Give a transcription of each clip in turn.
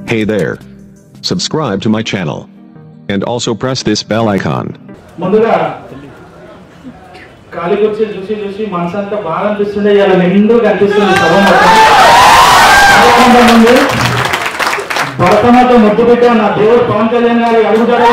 Hey there. Subscribe to my channel. And also press this bell icon. ముందుగా కాలి కుర్చీ చూసి చూసి మనసు అంతా బాగా అనిపిస్తుండే ఇలా నిండు కనిపిస్తుంది సభ మొత్తం. చాలా ఆనందంగా ఉంది భరతమాత ముద్దు పెట్ట నా దేవుడు పవన్ కళ్యాణ్ గారి అడుగుతాడు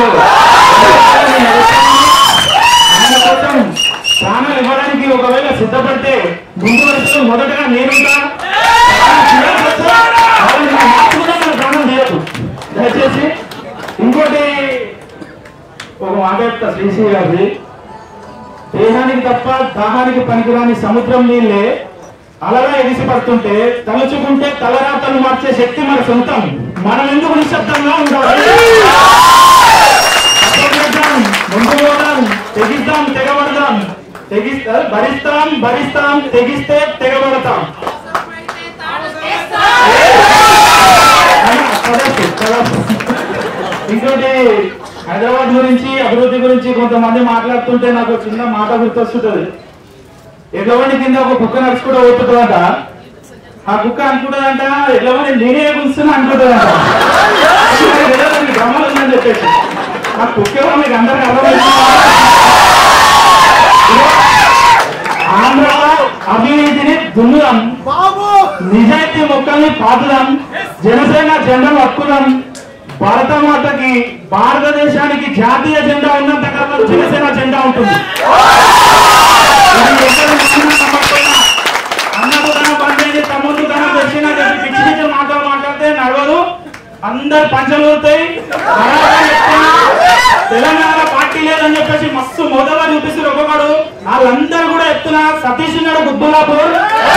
ఆయన కోసం ప్రాణాలు ఇవ్వడానికి ఒకవేళ సిద్ధపడితే ముందు వరుసలో మొదటగా నేనుంటా ఆయన చేయాల్సి వస్తే వాళ్ళని నా మాట కూడా మన ప్రాణం చేయదు దయచేసి ఇంకోటి ఒక మాట చెప్తా శ్రీశ్రీ గారి దేహానికి తప్ప దాహానికి పనికిరాని సముద్రం నీళ్ళే అలగా ఎగిసి పడుతుంటే తలుచుకుంటే తలరాతలు మార్చే శక్తి మన సొంతం మనం ఎందుకు నిశ్శబ్దంగా ఉండాలి అప్పగిద్దాం, ముందు పోదాం తెగిద్దాం తెగబడదాం తెగిస్తా భరిస్తాం భరిస్తాం తెగిస్తే తెగబడతాం అయినా పడేస్తు, పడేస్తు. ఇంకోటి హైదరాబాద్ గురించి అభివృద్ధి గురించి కొంతమంది మాట్లాడుతుంటే నాకు ఒక చిన్న మాట గుర్తొస్తుంటది ఎడ్లవండి కింద ఒక కుక్క నడుచుకుంటూ పోతుంటదంట ఆ కుక్క అనుకుంటుందంట ఎడ్లవండి నేనే కూర్చుని అనుకుంటుందంట గ్రామాలు ఉందని చెప్పేసి ఆ కుక్క ఏమో మీకు అందరికి అర్థమైంది ఆంధ్రలో అవినీతిని దున్నుదాం నిజాయితీ మొక్కల్ని పాతుదాం జనసేన జెండా పట్టుకుదాం భారత మాతకి భారతదేశానికి జాతీయ జెండా ఉన్నంత కాలం జనసేన జెండా ఉంటుంది ఇది ఎక్కడ చూసినా నమ్మకపోయినా అన్నకు తన బండేది తమ్ముడు తన దక్షిణ చెప్పి పిచ్చి పిచ్చి మాటలు మాట్లాడితే నడవదు అందరు పంచలు అవుతాయి తెలంగాణ పార్టీ లేదని చెప్పేసి మస్తు మోదగా చూపిస్తారు ఒక్కొక్కడు వాళ్ళందరూ కూడా ఎత్తున సతీష్ ఉన్నాడు గుబ్బులాపూర్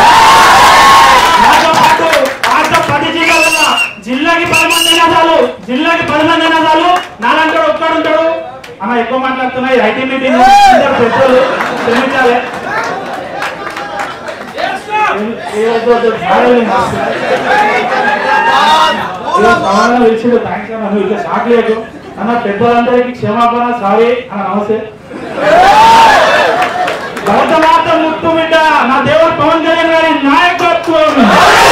నాతో పాటు పాత పది జిల్లాల జిల్లాకి పది మంది అయినా చాలు జిల్లాకి పది మంది అయినా చాలు నాలంటాడు ఒక్కడు ఉంటాడు అన్న ఎక్కువ మాట్లాడుతున్నాయి ఐటీ మీటింగ్ పెద్దలు క్షమించాలి ఏ- ఏ వద్దు వద్దు, సారీ నేను మాట్లాడను. ఇలా సమాధానం ఇచ్చిండు థ్యాంక్స్ అన్న నువ్వు ఇట్లా షాక్ లేదు అన్న పెద్దలందరికీ క్షమాపణ సారీ అన్న నమస్తే భరత మాత ముత్తు బిడ్డ నా దేవుడు పవన్ కళ్యాణ్ గారి నాయకత్వం